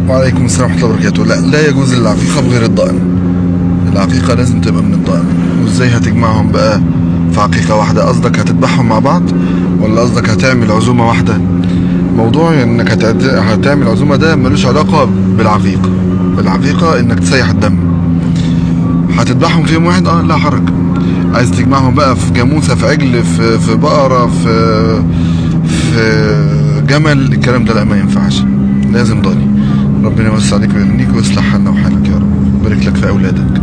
وعليكم السلام ورحمة الله وبركاته لا لا يجوز العقيقة بغير الضأن العقيقة لازم تبقى من الضأن وازاي هتجمعهم بقى في عقيقة واحدة قصدك هتذبحهم مع بعض ولا قصدك هتعمل عزومة واحدة موضوع انك هتعد- هتعمل عزومة ده ملوش علاقة بالعقيقة العقيقة انك تسيح الدم هتذبحهم في يوم واحد اه لا حرج عايز تجمعهم بقى في جاموسة في عجل في في بقرة في في جمل الكلام ده لا ما ينفعش لازم ضاني ربنا يوسع عليك ويغنيك ويصلح حالنا وحالك يا رب ويبارك لك في اولادك